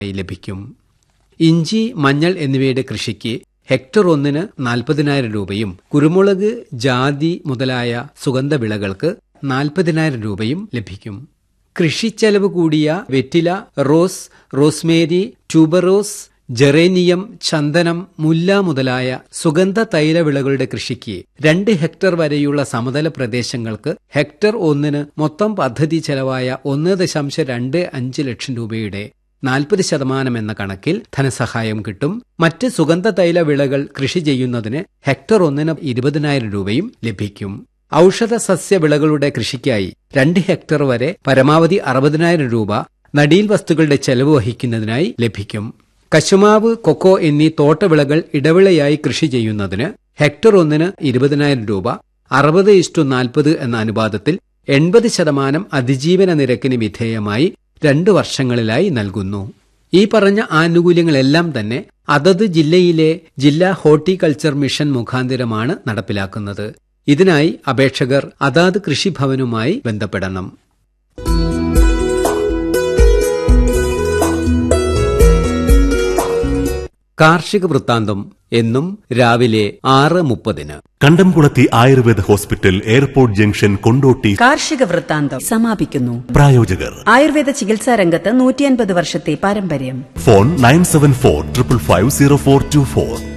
ലഭിക്കും ഇഞ്ചി മഞ്ഞൾ എന്നിവയുടെ കൃഷിക്ക് ഹെക്ടർ ഒന്നിന് നാൽപ്പതിനായിരം രൂപയും കുരുമുളക് ജാതി മുതലായ സുഗന്ധവിളകൾക്ക് നാൽപ്പതിനായിരം രൂപയും ലഭിക്കും കൃഷിച്ചെലവ് കൂടിയ വെറ്റില റോസ് റോസ്മേരി ട്യൂബറോസ് ജെറേനിയം ചന്ദനം മുല്ല മുതലായ സുഗന്ധ തൈലവിളകളുടെ കൃഷിക്ക് രണ്ട് ഹെക്ടർ വരെയുള്ള സമതല പ്രദേശങ്ങൾക്ക് ഹെക്ടർ ഒന്നിന് മൊത്തം പദ്ധതി ചെലവായ ഒന്ന് ദശാംശം രണ്ട് അഞ്ച് ലക്ഷം രൂപയുടെ നാൽപ്പത് ശതമാനം എന്ന കണക്കിൽ ധനസഹായം കിട്ടും മറ്റ് സുഗന്ധ തൈല വിളകൾ കൃഷി ചെയ്യുന്നതിന് ഹെക്ടർ ഒന്നിന് ഇരുപതിനായിരം രൂപയും ലഭിക്കും ഔഷധ സസ്യ വിളകളുടെ കൃഷിക്കായി രണ്ട് ഹെക്ടർ വരെ പരമാവധി അറുപതിനായിരം രൂപ നടീൽ വസ്തുക്കളുടെ ചെലവ് വഹിക്കുന്നതിനായി ലഭിക്കും കശുമാവ് കൊക്കോ എന്നീ തോട്ടവിളകൾ ഇടവിളയായി കൃഷി ചെയ്യുന്നതിന് ഹെക്ടർ ഒന്നിന് ഇരുപതിനായിരം രൂപ അറുപത് ഇഷ്ടു നാൽപ്പത് എന്ന അനുപാതത്തിൽ എൺപത് ശതമാനം അതിജീവന നിരക്കിന് വിധേയമായി രണ്ടു വർഷങ്ങളിലായി നൽകുന്നു ഈ പറഞ്ഞ ആനുകൂല്യങ്ങളെല്ലാം തന്നെ അതത് ജില്ലയിലെ ജില്ലാ ഹോർട്ടിക്കൾച്ചർ മിഷൻ മുഖാന്തിരമാണ് നടപ്പിലാക്കുന്നത് ഇതിനായി അപേക്ഷകർ അതാത് കൃഷിഭവനുമായി ബന്ധപ്പെടണം കാർഷിക വൃത്താന്തം എന്നും രാവിലെ ആറ് മുപ്പതിന് കണ്ടംകുളത്തി Ayurveda hospital airport junction Kondotty കാർഷിക വൃത്താന്തം സമാപിക്കുന്നു പ്രായോജകർ ആയുർവേദ ചികിത്സാ രംഗത്ത് നൂറ്റിയൻപത് വർഷത്തെ പാരമ്പര്യം phone nine seven four triple five zero four two four